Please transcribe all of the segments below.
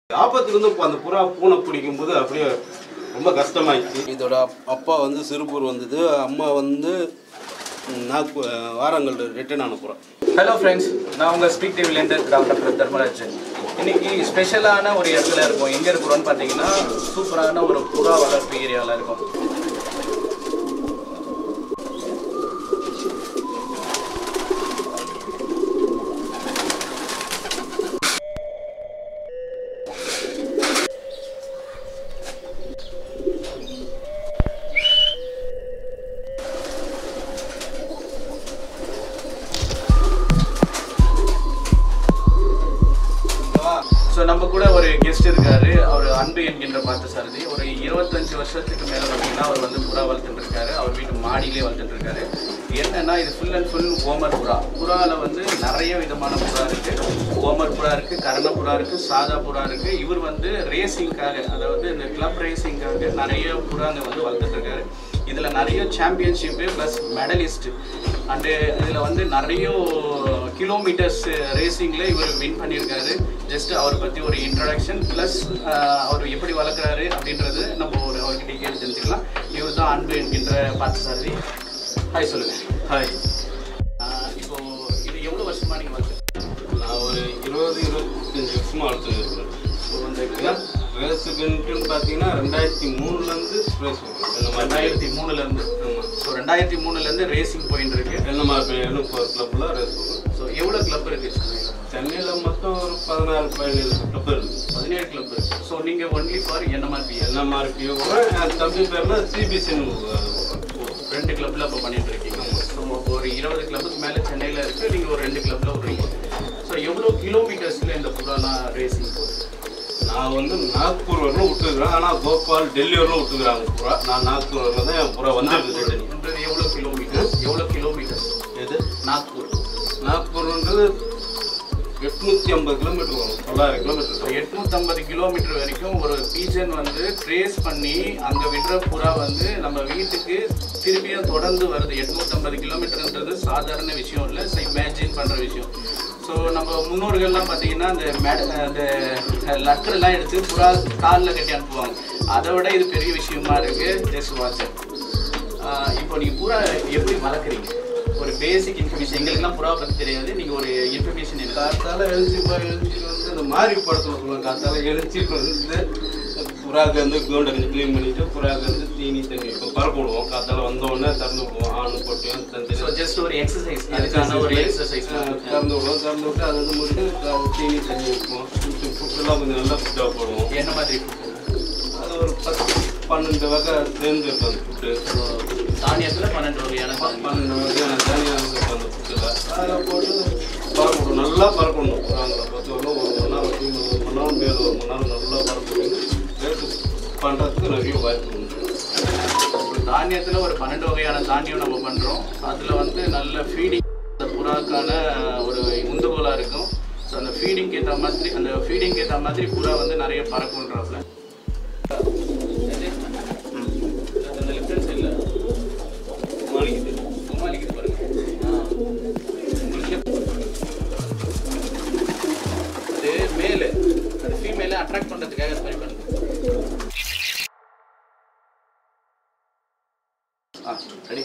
ஆபத்துக்கு வந்து அந்த புறா பூனை பிடிக்கும் போது அப்படியே ரொம்ப கஷ்டமாயிடுச்சு இதோட அப்- அப்பா வந்து சிறுபூர் வந்தது அம்மா வந்து நாக்கு வாரங்கள் ரிட்டர்ன் ஆன புறா ஹலோ ஃப்ரெண்ட்ஸ் நான் உங்கள் ஸ்பீக் டிவிலேருந்து டாக்டர் தர்மராஜன் இன்னைக்கு ஸ்பெஷலான ஒரு இடத்துல இருக்கோம் எங்கே இருக்கிறோம்னு பார்த்தீங்கன்னா சூப்பரான ஒரு புறா வளர்ப்பு ஏரியாவில் இருக்கும் ஸோ நம்ம கூட ஒரு கெஸ்ட் இருக்காரு அவர் அன்பு என்கின்ற பார்த்த சாரதி ஒரு இருபத்தஞ்சு வருஷத்துக்கு மேலே பார்த்தீங்கன்னா அவர் வந்து புறா வளர்த்துட்டு இருக்காரு அவர் வீட்டு மாடியிலே வளர்த்துட்டு இருக்காரு என்னன்னா இது ஃபுல் அண்ட் ஃபுல் ஓமர் புறா புறாவில் வந்து நிறைய விதமான புறா இருக்கு ஓமர் புறா இருக்கு கரண புறா இருக்கு சாதா புறா இருக்கு இவர் வந்து ரேசிங்காக அதாவது இந்த கிளப் ரேசிங்காக நிறைய புறாங்க வந்து வளர்த்துட்டு இருக்காரு இதில் நிறைய சாம்பியன்ஷிப்பு ப்ளஸ் மெடலிஸ்ட் அண்டு இதில் வந்து நிறைய கிலோமீட்டர்ஸ் ரேசிங்கில் இவர் வின் பண்ணியிருக்காரு ஜஸ்ட் அவரை பற்றி ஒரு இன்ட்ரடக்ஷன் ப்ளஸ் அவர் எப்படி வளர்க்குறாரு அப்படின்றது நம்ம ஒரு அவர்கிட்ட கேட்டு தெரிஞ்சுக்கலாம் இவர் தான் அன்பு என்கின்ற பார்த்து சாரதி ஹாய் சொல்லுங்கள் ஹாய் இப்போ இது எவ்வளோ வருஷமாக நீங்கள் வளர்த்து நான் ஒரு இருபது இருபத்தஞ்சு வருஷமாக வளர்த்துன்னு இருக்கிறேன் ஸோ அந்த கிளப் ரேஸுக்குன்ட்டுன்னு பார்த்தீங்கன்னா ரெண்டாயிரத்தி மூணுலேருந்து ரேஸ் இந்த மாதிரி ரெண்டாயிரத்தி மூணுலேருந்து ஆமாம் ஸோ ரெண்டாயிரத்தி மூணுலேருந்து ரேசிங் போயின்னு இருக்கு என்ன மாதிரி பேரும் கிளப்பில் ரேஸ் போவேன் ஸோ எவ்வளோ கிளப் இருக்குது சென்னையில் மொத்தம் ஒரு பதினாறு பதினேழு கிளப் இருக்குது பதினேழு கிளப் இருக்கு ஸோ நீங்கள் ஒன்லி ஃபார் என்ன மாதிரி என்ன மார்க் என் தம்பி பேரில் சிபிசின்னு ரெண்டு கிளப்ல இப்போ பண்ணிட்டு இருக்கீங்க ஸோ ஒரு இருபது கிளப்புக்கு மேலே சென்னையில் இருக்கு நீங்கள் ஒரு ரெண்டு கிளப்ல விடுறீங்க ஸோ எவ்வளோ கிலோமீட்டர்ஸில் இந்த புறாலாம் ரேசிங் போகுது நான் வந்து நாக்பூர் வரலும் விட்டுக்கிறேன் ஆனால் கோபால் டெல்லி வரலும் விட்டுக்கிறாங்க புறா நான் நாக்பூர் வரல தான் என் புறா வந்துருக்கு ரிட்டர்ன் நாக்பூர்ன்றது எவ்வளோ கிலோமீட்டர்ஸ் எவ்வளோ கிலோமீட்டர்ஸ் எது நாக்பூர் நாக்பூர்ன்றது எட்நூற்றி ஐம்பது கிலோமீட்டர் வரும் தொள்ளாயிரம் கிலோமீட்டர் எட்நூற்றம்பது கிலோமீட்டர் வரைக்கும் ஒரு பீஜன் வந்து ட்ரேஸ் பண்ணி அங்கே விடுற புறா வந்து நம்ம வீட்டுக்கு திருப்பியும் தொடர்ந்து வருது எட்நூற்றம்பது கிலோமீட்டர்ன்றது சாதாரண விஷயம் இல்லை ஸோ இமேஜின் பண்ணுற விஷயம் ஸோ நம்ம முன்னோர்கள்லாம் பார்த்தீங்கன்னா அந்த மேட அந்த லட்டர்லாம் எடுத்து புறா காலில் கட்டி அனுப்புவாங்க அதை விட இது பெரிய விஷயமா இருக்கு ஜஸ்ட் வாட்ச் இப்போ நீங்கள் புறா எப்படி வளர்க்குறீங்க ஒரு பேசிக் இன்ஃபர்மேஷன் எங்களுக்குலாம் புறா பற்றி தெரியாது நீங்கள் ஒரு இன்ஃபர்மேஷன் எனக்கு காத்தால எழுச்சி எழுச்சி வந்து இந்த மாறி படத்தில் சொல்லுவாங்க காத்தால எழுச்சி வந்து புறாக்கு வந்து கிரௌண்டை கொஞ்சம் க்ளீன் பண்ணிட்டு புறாக்கு வந்து தீனி தண்ணி இப்போ பறக்க விடுவோம் காத்தால வந்த உடனே திறந்து விடுவோம் ஆணு பொட்டியும் ஸோ தந்தி ஜஸ்ட் ஒரு எக்ஸசைஸ் அதுக்கான ஒரு எக்ஸசைஸ் திறந்து விடுவோம் திறந்து விட்டு அதை வந்து முடிட்டு அது தீனி தண்ணி வைப்போம் ஃபுட்டெல்லாம் கொஞ்சம் நல்லா ஃபுட்டாக போடுவோம் என்ன மாதிரி அது ஒரு பத்து பன்னெண்டு வகை சேர்ந்து இருக்கும் அந்த ஃபுட்டு தானியத்தில் பன்னெண்டு வகையான தானியம். பன்னெண்டு வகையான தனியாக இருக்கும் அந்த ஃபுட்டில் அதில் போட்டு பறக்கணும் நல்லா பறக்கணும் நாங்களை பத்து வரலாம் ஒரு மணி நேரம் கீழே ஒரு மணி நேரம் மேலே ஒரு மணி நேரம் நல்லா பறக்கணும் ரேட்டு பண்ணுறதுக்கு நிறைய வாய்ப்பு உண்டு ஒரு தானியத்தில் ஒரு பன்னெண்டு வகையான தானியம் நம்ம பண்ணுறோம் அதில் வந்து நல்ல ஃபீடிங் அந்த புறாக்கான ஒரு உந்துகோலாக இருக்கும் ஸோ அந்த ஃபீடிங்க்கு ஏற்ற மாதிரி அந்த ஃபீடிங்க்கு ஏற்ற மாதிரி புறா வந்து நிறைய பறக்கும்ன்றாப்புல அந்த லெஃப்ட் சைடில் மாளிகை சமாளிக்குது பாருங்க ஆ. உங்களுக்கு அது மேலு அது ஃபீமேலை அட்ராக்ட் பண்ணுறதுக்காக அது மாதிரி பண்ணுது ஆ ரெடி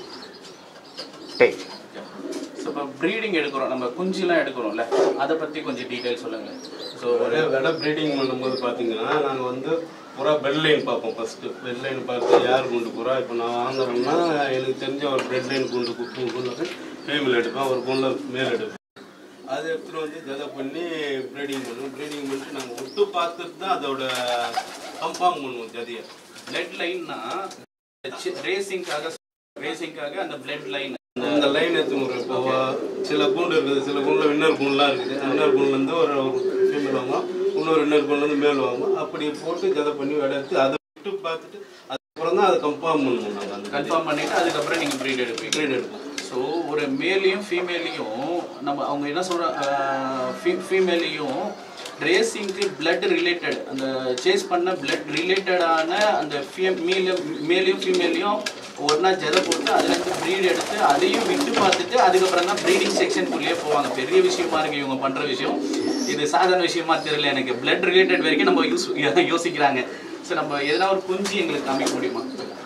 ஸோ இப்போ ப்ரீடிங் எடுக்கிறோம் நம்ம குஞ்சுலாம் எடுக்கிறோம்ல அதை பற்றி கொஞ்சம் டீட்டெயில் சொல்லுங்கள் ஸோ ஒரு விட விட ப்ரீடிங் பண்ணும்போது பார்த்தீங்கன்னா நாங்கள் வந்து புறா பெட் லைன் பார்ப்போம் ஃபஸ்ட்டு பெட் லைன் பார்த்து யார் குண்டு புறா இப்போ நான் வாங்குறோம்னா எனக்கு தெரிஞ்ச ஒரு பெட் லைன் குண்டு குண்டு குண்டு ஃபீமேல் எடுப்பேன் ஒரு குண்டு மேல் எடுப்பேன் அதை எடுத்துகிட்டு வந்து ஜதை பண்ணி ப்ரீடிங் பண்ணுவோம் ப்ரீடிங் பண்ணிட்டு நாங்கள் விட்டு பார்த்துட்டு தான் அதோட கன்ஃபார்ம் பண்ணுவோம் ஜதியை பிளட் லைன்னா ரேசிங்காக ரேசிங்காக அந்த பிளட் லைன் அந்த லைன் எடுத்துன்னு வரும் இப்போ சில கூண்டு இருக்குது சில கூண்டில் வின்னர் கூண்டுலாம் இருக்குது வின்னர் கூண்டுலேருந்து ஒரு ஃபீமேல் வாங்குவோம் இன்னொரு வின்னர் கூண்டுலேருந்து மேல் வாங்குவோம் அப்படி போட்டு ஜதை பண்ணி எடுத்து அதை விட்டு பார்த்துட்டு அதுக்கப்புறம் தான் அதை கன்ஃபார்ம் பண்ணுவோம் நாங்கள் அந்த கன்ஃபார்ம் பண்ணிட்டு அதுக்கப்புறம் நீங்கள் ப்ரீட் எடுப்பீங்க ப்ரீட் எடுப்போம் ஸோ ஒரு மேலையும் ஃபீமேலையும் நம்ம அவங்க என்ன சொல்கிற ஃபீமேலையும் ரேசிங்க்கு blood ரிலேட்டட் அந்த சேஸ் பண்ண blood ரிலேட்டடான அந்த மேல மேலையும் ஃபீமேலையும் ஒன்றா ஜெதை போட்டு அதுலேருந்து ப்ரீட் எடுத்து அதையும் விட்டு பார்த்துட்டு அதுக்கப்புறம் தான் ப்ரீடிங் செக்ஷனுக்குள்ளேயே போவாங்க பெரிய விஷயமா இருக்கு இவங்க பண்ணுற விஷயம் இது சாதாரண விஷயமா தெரியல எனக்கு பிளட் ரிலேட்டட் வரைக்கும் நம்ம யூஸ் யோசிக்கிறாங்க ஸோ நம்ம எதனா ஒரு குஞ்சு எங்களுக்கு காமிக்க முடியுமா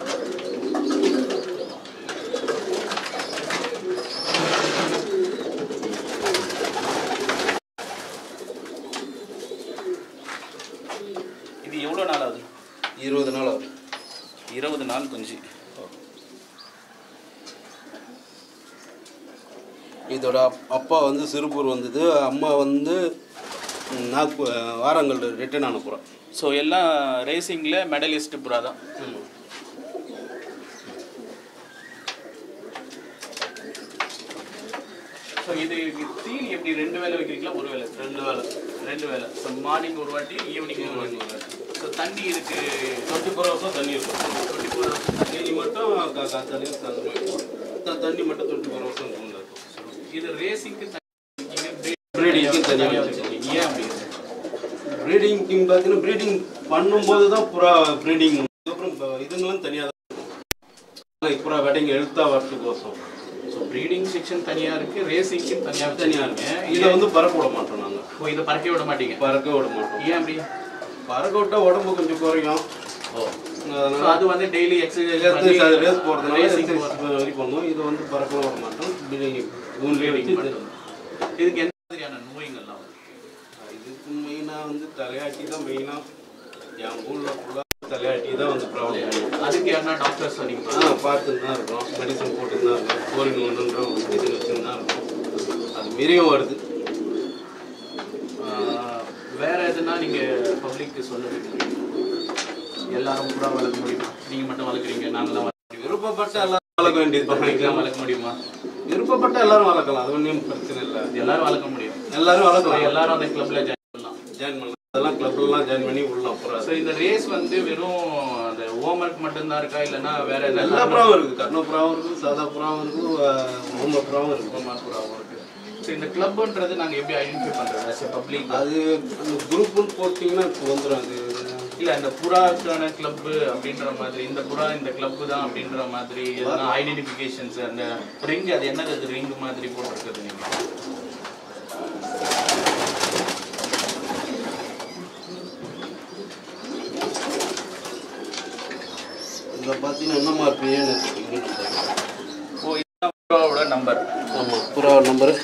இது எவ்வளோ நாள் ஆகுது இருபது நாள் ஆகுது இருபது நாள் குஞ்சு இதோட அப்- அப்பா வந்து சிறுபூர் வந்தது அம்மா வந்து ம், நாக்கு வாரங்கள் ரிட்டர்ன் அனுப்புகிறோம் ஸோ எல்லாம் ரேசிங்கில் மெடலிஸ்ட் புறா தான் ஸோ இது இது தீனி எப்படி ரெண்டு வேளை வைக்கிறீங்களா ஒரு வேளை ரெண்டு வேளை ரெண்டு வேளை ஸோ மார்னிங் ஒரு வாட்டி ஈவினிங் ஒரு வாட்டி ஸோ தண்ணி இதுக்கு டுவெண்ட்டி ஃபோர் ஹவர்ஸும் தண்ணி இருக்கும் டுவெண்ட்டி ஃபோர் தண்ணி மட்டும் கா- கா- தண்ணி தண்ணி த- தண்ணி மட்டும் டுவெண்ட்டி ஃபோர் ஹவர்ஸும் இருக்கும் இது ரேசிங்க்கு Breeding-க்கு தனியா வச்சுருக்கீங்க ஏன் அப்படி இருக்கு? ப்ரீடிங் பார்த்தீங்கன்னா ப்ரீடிங் பண்ணும்போது தான் புறா ப்ரீடிங் அப்புறம் இப்போ இதுங்களும் தனியாக தான் புறா வெட்டிங் எழுத்தா வரத்துக்கோசம் ஸோ ப்ரீடிங் செக்ஷன் தனியாக இருக்குது ரேசிங்க்கு தனியாக தனியாக இருக்கு இதை வந்து பறக்க விட மாட்டோம் நாங்கள் ஓ இதை பறக்க விட மாட்டீங்க பறக்க விட மாட்டோம் ஏன் அப்படி பறக்க விட்டா உடம்பு கொஞ்சம் குறையும் ஓ அதனால So, அது வந்து டெய்லி எக்ஸசைஸ் exercise அது ரேஸ் போகிறதுனால ரேசிங் எக்ஸசைஸ் வரி பண்ணுவோம் இதை வந்து பறக்க விட மாட்டோம் ஊன்லேயே மட்டும் வைக்க இதுக்கு எந்த மாதிரியான நோய்கள்லாம் வரும்? இதுக்கு மெயினாக வந்து தலையாட்டி தான் மெயினாக என் ஊரில் ஃபுல்லாக தலையாட்டி தான் வந்து ப்ராப்ளம் அதுக்கு யாருன்னா டாக்டர்ஸ் நீங்க ஆ பார்த்துட்டு தான் இருக்கோம் மெடிசன் போட்டுட்டு தான் இருக்கோம் கோரின் ஒன்றுன்ற ஒரு மெடிசன் வச்சுட்டு தான் இருக்கோம் அது மீறியும் வருது ஆஹ், வேற எதுனா நீங்க பப்ளிக்கு சொல்லுவீங்க எல்லாரும் கூட வளர்க்க முடியுமா நீங்க மட்டும் வளர்க்குறீங்க நாங்களாம் வளர்க்க முடியும் விருப்பப்பட்ட எல்லாரும் வளர்க்க வேண்டியது பப்ளிக்லாம் வளர்க்க முடியுமா விருப்பப்பட்ட எல்லாரும் வளர்க்கலாம் அது ஒன்றும் பிரச்சனை இல்லை எல்லாரும் வளர்க்க முடியும் எல்லாரும் வளர்க்கலாம் எல்லாரும் அந்த கிளப்ல ஜாயின் பண்ணலாம் ஜாயின் பண்ணலாம் அதெல்லாம் கிளப்லாம் ஜாயின் பண்ணி உள்ளலாம் ஸோ அப்புறம் இந்த ரேஸ் வந்து வெறும் அந்த ஹோம்ஒர்க் மட்டும்தான் இருக்கா இல்லைன்னா வேற எல்லா எதாவது புறாவும் இருக்குது கர்ணப்புறாவும் இருக்குது சாதா புறாவும் இருக்குது ஊம புறாவும் இருக்குது ஹோம்ஒர்க் இருக்கு ஸோ இந்த கிளப்ன்றது நாங்க எப்படி ஐடென்டிஃபை பண்றது as a பப்ளிக் அது அந்த குரூப்புன்னு போட்டிங்கன்னா இப்போ வந்துடும் அது இல்ல இந்த புறாக்கான கிளப் அப்படின்ற மாதிரி இந்த புறா இந்த கிளப் தான் அப்படின்ற மாதிரி எதனா ஐடென்டிஃபிகேஷன்ஸ் அந்த ரிங் அது என்னது அது ரிங் மாதிரி போட்டிருக்குது நீங்க இதில் பார்த்தீங்கன்னா என்ன மார்பியேன்னு இருக்கு ஓ இதுதான் புறாவோட நம்பர் ஆமாம் புறா நம்பரு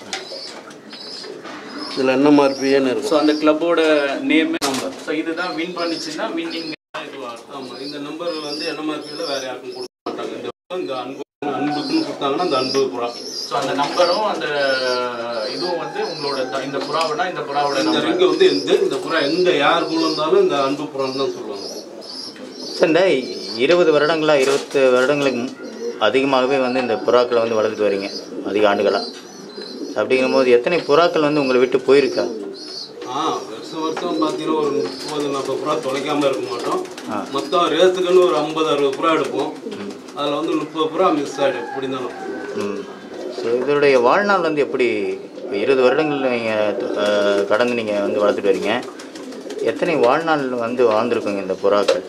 இதில் என்ன மார்பியேன்னு ஸோ இருக்கும் அந்த கிளப்போட நேம் நம்பர் ஸோ இதுதான் வின் பண்ணிச்சுன்னா வின்னிங் இதுவாக இருக்கும் ஆமாம் இந்த நம்பர் வந்து என்ன மார்பியில் வேறு யாருக்கும் கொடுக்க மாட்டாங்க இந்த இந்த அன்பு அன்புக்குன்னு கொடுத்தாங்கன்னா அந்த அன்பு புறா ஸோ அந்த நம்பரும் அந்த இதுவும் வந்து உங்களோட த- இந்த புறாவோட இந்த புறாவோட இந்த நம்பர் ரிங்கு வந்து எந்த இந்த புறா எந்த யார் கூட இருந்தாலும் இந்த அன்பு புறான்னு தான் சொல்லுவாங்க சார் இந்த இருபது வருடங்களா இருபத்து வருடங்களுக்கு மு- அதிகமாகவே வந்து இந்த புறாக்களை வந்து வளர்த்துட்டு வரீங்க அதிக ஆண்டுகளா அப்படிங்கும்போது எத்தனை புறாக்கள் வந்து உங்களை விட்டு போயிருக்கா ஆ வருஷம் வருஷம் பார்த்தீங்கன்னா ஒரு முப்பது நாற்பது புறா தொலைக்காம இருக்க மாட்டோம் ஆ. மொத்தம் ரேஸுக்குன்னு ஒரு ஐம்பது அறுபது புறா எடுப்போம் அதில் வந்து முப்பது புறா மிஸ் ஆகிடும் எப்படி இருந்தாலும் ம் ஸோ இதனுடைய வாழ்நாள் வந்து எப்படி இப்போ இருபது வருடங்கள் நீங்கள் கடந்து நீங்கள் வந்து வளர்த்துட்டு வரீங்க எத்தனை வாழ்நாள் வந்து வாழ்ந்துருக்குங்க இந்த புறாக்கள்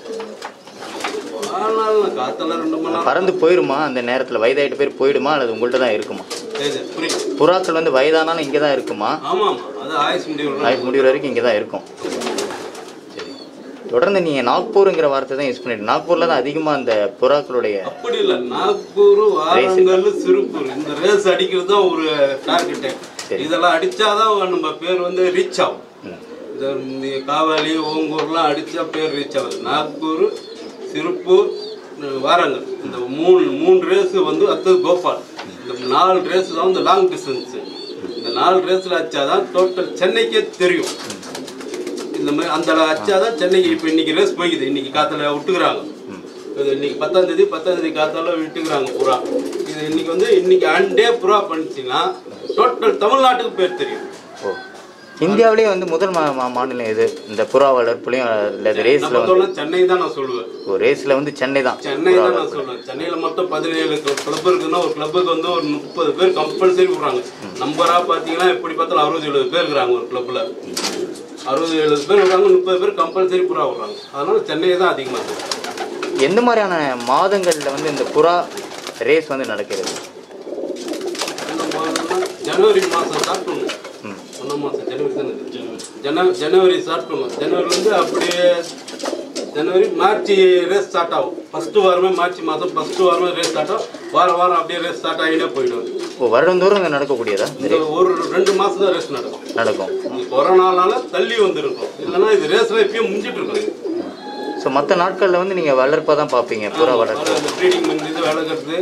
ஆனால் காத்தெல்லாம் ரெண்டு மணி நேரம் பறந்து போயிருமா அந்த நேரத்தில் வயதாயிட்டு பேர் போயிடுமா அல்லது உங்கள்கிட்ட தான் இருக்குமா சரி சரி புரியுது புறாக்கள் வந்து வயதானாலும் இங்கே தான் இருக்குமா ஆமாம் ஆமாம் அது ஆயுஸ் முடிவு ஆயுள் முடிகிற வரைக்கும் இங்கே தான் இருக்கும் சரி தொடர்ந்து நீங்கள் நாக்பூருங்கிற வார்த்தை தான் யூஸ் பண்ணிட்டு நாக்பூரில் தான் அதிகமாக அந்த புறாக்களுடைய அப்படி இல்லை நாக்பூர் வாரங்கல் சிறுப்பூர் இந்த ரேஸ் அடிக்கிறது தான் ஒரு டார்கெட்டு சரி. இதெல்லாம் அடிச்சாதான் நம்ம பேர் வந்து ரீச் ஆகும் ம். இந்த இந்த காவாலி ஓங்கூர்லாம் அடிச்சா பேர் ரீச் ஆகுது நாக்பூர் சிறுப்பூர் இந்த வாரங்கல் இந்த மூணு மூணு ரேஸ் வந்து அடுத்தது கோபால் இந்த நாலு ரேஸ் தான் இந்த லாங் டிஸ்டன்ஸ் இந்த நாலு ரேஸில் அடிச்சாதான் டோட்டல் சென்னைக்கே தெரியும் இந்த மாதிரி அந்த அச்சாதான் சென்னைக்கு இப்போ இன்னைக்கு ரேஸ் போய்க்குது இன்னைக்கு காத்துல விட்டுக்கிறாங்க இது இன்னைக்கு பத்தாம் தேதி பத்தாம் தேதி காத்தால விட்டுக்கிறாங்க புறா இது இன்னைக்கு வந்து இன்னைக்கு அண்டே புறா பண்ணிச்சுன்னா டோட்டல் தமிழ்நாட்டுக்கு பேர் தெரியும் ஓ இந்தியாவிலேயே வந்து முதல் மா மா- மாநிலம் இது இந்த புறா வளர்ப்புலையும் இல்லை ரேஸில் நம்ம வந்து தோணும் சென்னை தான் நான் சொல்லுவேன் ஓ ரேஸில் வந்து சென்னை தான் சென்னை தான் நான் சொல்லுவேன் சென்னையில மொத்தம் பதினேழு கிளப் இருக்குன்னா ஒரு கிளப்புக்கு வந்து ஒரு முப்பது பேர் கம்பல்சரி விடுறாங்க நம்பரா பாத்தீங்கன்னா எப்படி பார்த்தாலும் அறுபது எழுபது பேர் இருக்கிறாங்க ஒரு கிளப்ல அறுபது எழுபது பேர் விடுறாங்க முப்பது பேர் கம்பல்சரி புறா விடுறாங்க அதனால சென்னை தான் அதிகமாக இருக்கு எந்த மாதிரியான மாதங்களில் வந்து இந்த புறா ரேஸ் வந்து நடக்கிறது இந்த மாதம்னா ஜனவரி மாதம் ஸ்டார்ட் பண்ணும் ம் அந்த என்ன மாதம் ஜனவரி தானே இது? ஜனவரி ஜனவரி ஸ்டார்ட் பண்ணுவோம் ஜனவரிலேருந்து அப்படியே ஜனவரி மார்ச் ரேஸ் ஸ்டார்ட் ஆகும் ஃபஸ்ட்டு வாரமே மார்ச் மாதம் ஃபஸ்ட்டு வாரமே ரேஸ் ஸ்டார்ட் ஆகும் வாரம் வாரம் அப்படியே ரேஸ் ஸ்டார்ட் ஆகினே போயிடும் ஓ வருடந்தோறும் இங்கே நடக்கக்கூடியதா இந்த ஒரு ரெண்டு மாதம் தான் ரேஸ் நடக்கும் நடக்கும் இந்த கொரோனானால தள்ளி வந்திருக்கும் இல்லைன்னா இது ரேஸ்லாம் இப்பயும் முடிஞ்சிட்டு இருக்கும் இது. ஸோ மற்ற நாட்களில் வந்து நீங்கள் வளர்ப்பாக தான் பார்ப்பீங்க புறா வளர்ப்பு அது அந்த ப்ரீடிங் பண்ணி வளர்க்குறது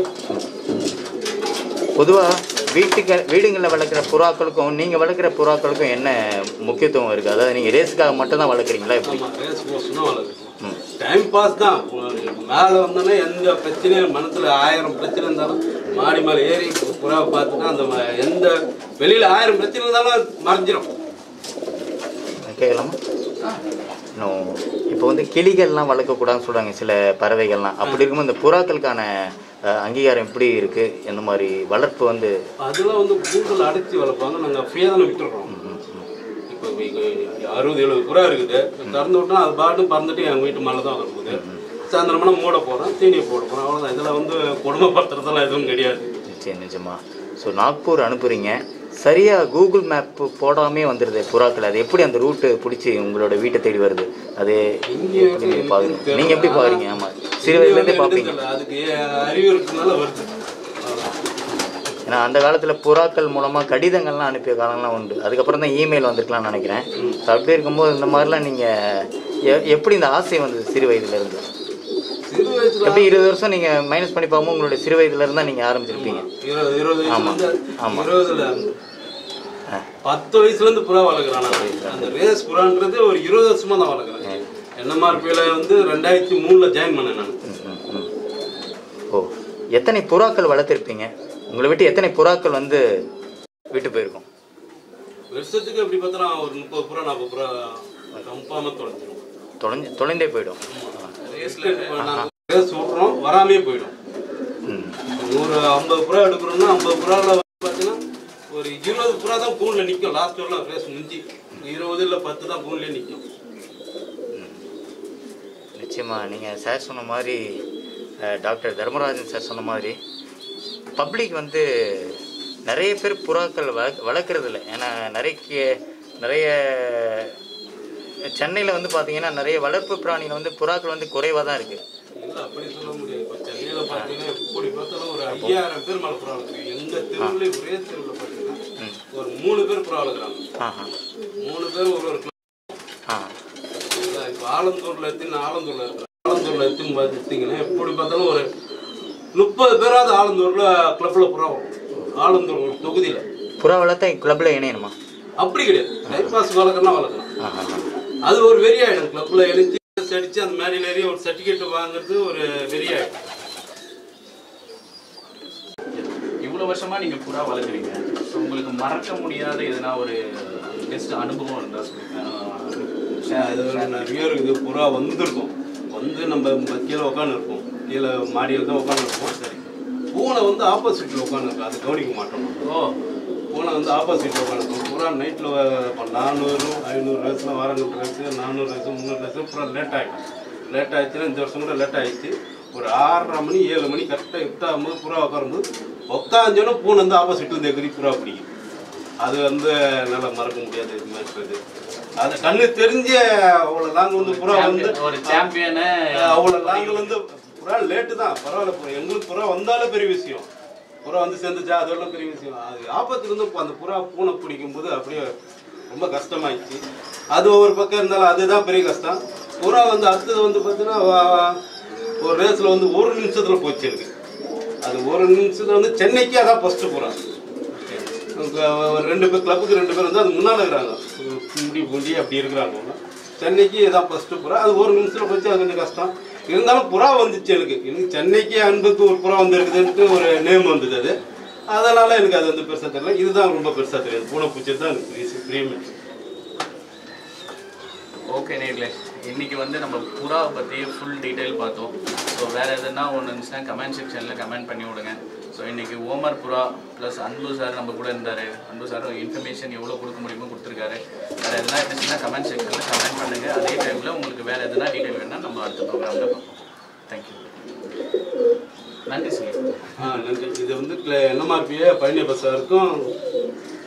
பொதுவாக வீட்டுக்கு வீடுங்களில் வளர்க்குற புறாக்களுக்கும் நீங்கள் வளர்க்குற புறாக்களுக்கும் என்ன முக்கியத்துவம் இருக்குது அதாவது நீங்கள் ரேஸுக்காக மட்டும் தான் வளர்க்குறீங்களா எப்படி ஆமாம் ரேஸ் கோர்ஸ்னா வளர்க்குறது டைம் பாஸ் தான் மேலே வந்தோன்னே எந்த பிரச்சனையும் மனசில் ஆயிரம் பிரச்சனை இருந்தாலும் மாடி மேலே ஏறி புறாவை பார்த்துட்டு அந்த ம- எந்த வெளியில் ஆயிரம் பிரச்சனை இருந்தாலும் மறைஞ்சிரும் கேட்கலாமா இன்னும் இப்போ வந்து கிளிகள்லாம் வளர்க்கக்கூடாதுன்னு சொல்கிறாங்க சில பறவைகள்லாம் அப்படி இருக்கும்போது இந்த புறாக்களுக்கான அஹ், அங்கீகாரம் எப்படி இருக்குது எந்த மாதிரி வளர்ப்பு வந்து அதெல்லாம் வந்து கூண்டில் அடைச்சி வளர்ப்பாங்க நாங்கள் ஃப்ரீயாக தானே விட்டுறோம் இப்போ அறுபது எழுபது புறா இருக்குது திறந்து விட்டா அது பாட்டு பறந்துட்டு எங்கள் வீட்டு மேலே தான் வரப்போகுது சாயந்தரமான மூட போகிறோம் தீனியை போட போகிறோம் அவ்வளோதான் இதில் வந்து கொடுமைப்படுத்துறதெல்லாம் எதுவும் கிடையாது நிச்சயம் நிஜமா ஸோ நாக்பூர் அனுப்புகிறீங்க சரியாக கூகுள் மேப் போடாமே வந்துடுது புறாக்கள் அது எப்படி அந்த ரூட்டு பிடிச்சி உங்களோட வீட்டை தேடி வருது அது இங்கே எப்படி நீங்கள் பார்க்குறீங்க நீங்கள் எப்படி பார்க்குறீங்க ஆமாம் சிறு வயதுலேருந்தே பார்ப்பீங்க அதுக்கு அறிவு இருக்கிறதுனால வருது அவ்வளவுதான். ஏன்னா அந்த காலத்தில் புறாக்கள் மூலமாக கடிதங்கள்லாம் அனுப்பிய காலம்லாம் உண்டு அதுக்கப்புறம் தான் இமெயில் வந்திருக்கலாம்னு நினைக்கிறேன் ஸோ அப்படி இருக்கும்போது இந்த மாதிரிலாம் நீங்கள் எப்படி இந்த ஆசை வந்தது சிறு வயதுலேருந்து சிறு வயசுல எப்படி இருபது வருஷம் நீங்கள் மைனஸ் பண்ணி பார்க்கும்போது உங்களுடைய சிறு வயதுலேருந்து தான் நீங்கள் ஆரம்பிச்சிருப்பீங்க இருபது இருபது ஆமா. வயசுல ஆமா. இருபதுல ஆ. பத்து வயசுல இருந்து புறா வளர்க்குறான் நான். அந்த ரேஸ் புறான்றது ஒரு இருபது வருஷமா தான் வளர்க்குறேன் என்எம்ஆர்பியில் வந்து ரெண்டாயிரத்தி மூணுல ஜாயின் பண்ணேன் நான் ம், ம், ம். ஓ எத்தனை புறாக்கள் வளர்த்துருப்பீங்க உங்களை விட்டு எத்தனை புறாக்கள் வந்து விட்டு போயிருக்கும் வருஷத்துக்கு எப்படி பார்த்தா ஒரு முப்பது புறா நாற்பது புறா கம்பாம தொலைஞ்சிரும் தொலைஞ்சு தொலைந்தே போயிடும் ரேஸ் விட்றோம் வராமே போயிடும் ம் நூறு ஐம்பது புறா எடுக்கிறோம்னா ஐம்பது புறாவில் பார்த்தீங்கன்னா ஒரு இருபது புறா தான் கூண்டில் நிற்கும் லாஸ்ட் வரலாம் ரேஸ் முடிஞ்சு இருபது இல்லை பத்து தான் கூண்டிலே நிற்கும் நிச்சயமா நீங்கள் சார் சொன்ன மாதிரி அஹ், டாக்டர் தர்மராஜன் சார் சொன்ன மாதிரி பப்ளிக் வந்து நிறைய பேர் புறாக்கள் வளர்க்க வளர்க்குறது இல்லை ஏன்னா நிறைய கே- நிறைய சென்னையில் வந்து பார்த்தீங்கன்னா நிறைய வளர்ப்பு பிராணிகள் வந்து புறாக்கள் வந்து குறைவாக தான் இருக்குது இல்லை அப்படி சொல்ல முடியாது இப்போ சென்னையில் பார்த்தீங்கன்னா எப்படி பார்த்தாலும் ஒரு ஐயாயிரம் பேர் மேலே புறா வளர்க்குறாங்க எங்கள் தெருவில் ஒரே தெருவில் பார்த்தீங்கன்னா ஒரு மூணு பேர் புறா வளர்க்குறாங்க ஆஹா மூணு பேர் ஒரு ஒரு ஆ இப்போ ஆலந்தூரில் எத்தின்னு ஆலந்தூரில் இருக்கிறேன் ஆலந்தூரில் எத்தின்னு பார்த்தீங்கன்னா எப்படி பார்த்தாலும் ஒரு முப்பது பேராவது ஆலந்தூரில் கிளப்பில் புறா வரும் ஆலந்தூர் ஒரு தொகுதியில் புறா வளர்த்தா கிளப்பில் இணையணுமா அப்படி கிடையாது டைம் பாஸ் வளர்க்கறனா வளர்க்கலாம் ஆஹா அது ஒரு வெறி ஆயிடும் கிளப்ல எழுதி அடிச்சு அந்த மேடையில் ஏறி ஒரு சர்டிஃபிகேட் வாங்குறது ஒரு வெறி ஆயிடும் இவ்வளவு வருஷமா நீங்க புறா வளர்க்குறீங்க ஸோ உங்களுக்கு மறக்க முடியாத எதனா ஒரு பெஸ்ட் அனுபவம் இருந்தா அது சொல்லுங்க நிறைய இருக்குது புறா வந்திருக்கும் வந்து நம்ம ம- கீழே உட்காந்துருப்போம் கீழே மாடியில் தான் உட்காந்துருப்போம் சரி பூனை வந்து ஆப்போசிட்டில் உட்காந்துருக்கும் அது கவனிக்க மாட்டோம் ஓ பூனை வந்து ஆப்போசிட்டில் உட்காந்துருக்கும் புறா நைட்டில் இப்போ நானூறு ஐநூறு வயசுல வாரங்கள் வயசு நானூறு வயசு முந்நூறு வயசு புறா லேட் ஆகிடும் லேட் ஆயிடுச்சுன்னா இந்த வருஷம் கூட லேட் ஆயிடுச்சு ஒரு ஆறரை மணி ஏழு மணி கரெக்டாக இஃப்டாகும் போது புறா உட்காரும்போது உட்காந்தோன்னா பூனை வந்து ஆப்போசிட்டில் இருந்து எகிரி புறா பிடிக்கும் அது வந்து என்னால் மறக்க முடியாது இது மாதிரி இருக்குது அது கண்ணு தெரிஞ்ச அவ்வளோ லாங் வந்து புறா வந்து ஒரு சாம்பியனை அவ்வளோ லாங் வந்து புறா லேட்டு தான் பரவாயில்ல புறா எங்களுக்கு புறா வந்தாலே பெரிய விஷயம் புறா வந்து சேர்ந்துச்சா அதெல்லாம் பெரிய விஷயம் அது ஆபத்துல இருந்து இப்ப அந்த புறா பூனை பிடிக்கும் போது அப்படியே ரொம்ப கஷ்டமாயிடுச்சு அது ஒரு பக்கம் இருந்தாலும் அதுதான் பெரிய கஷ்டம் புறா வந்து அடுத்தது வந்து பார்த்தீங்கன்னா வா- ஒரு ரேஸில் வந்து ஒரு நிமிஷத்தில் போச்சு எனக்கு அது ஒரு நிமிஷத்துல வந்து சென்னைக்கு அதான் ஃபஸ்ட்டு புறா இங்க ஒரு ரெண்டு பேர் கிளப்புக்கு ரெண்டு பேர் வந்து அது முன்னால் இருக்கிறாங்க முடி முடி அப்படி இருக்கிறாங்க அவங்க. சென்னைக்கு இதான் ஃபஸ்ட்டு புறா அது ஒரு நிமிஷத்தில் போச்சு அது கொஞ்சம் கஷ்டம் இருந்தாலும் புறா வந்துச்சு எனக்கு எனக்கு சென்னைக்கு அன்புக்கு ஒரு புறா வந்துருக்குதுன்ட்டு ஒரு நேம் வந்தது அது அதனால எனக்கு அது வந்து பெருசாக தெரியல இதுதான் ரொம்ப பெருசாக தெரியாது பூனை பூச்சி தான் எனக்கு பிரியமே ஓகே நேர்களே இன்னைக்கு வந்து நம்ம புறாவை பற்றி ஃபுல் டீட்டெயில் பார்த்தோம் ஸோ வேறு எதுனா ஒன்று இருந்துச்சுன்னா கமெண்ட் செக்ஷனில் கமெண்ட் பண்ணி விடுங்க ஸோ இன்னைக்கு ஓமர் புறா ப்ளஸ் அன்பு சார் நம்ம கூட இருந்தார் அன்பு சார் இன்ஃபர்மேஷன் எவ்வளோ கொடுக்க முடியுமோ கொடுத்துருக்காரு வேறு எதுனா இருந்துச்சுன்னா கமெண்ட் செக்ஷனில் கமெண்ட் பண்ணுங்கள் அதே டைமில் உங்களுக்கு வேறு எதுனா டீட்டெயில் வேணும்னா நம்ம அடுத்த ப்ரோக்ராமில் பார்ப்போம் தேங்க்யூ நன்றி சார் ஆ நன்றி இது வந்து என்எம்ஆர்பியே பழனி பஸ்ஸாருக்கும்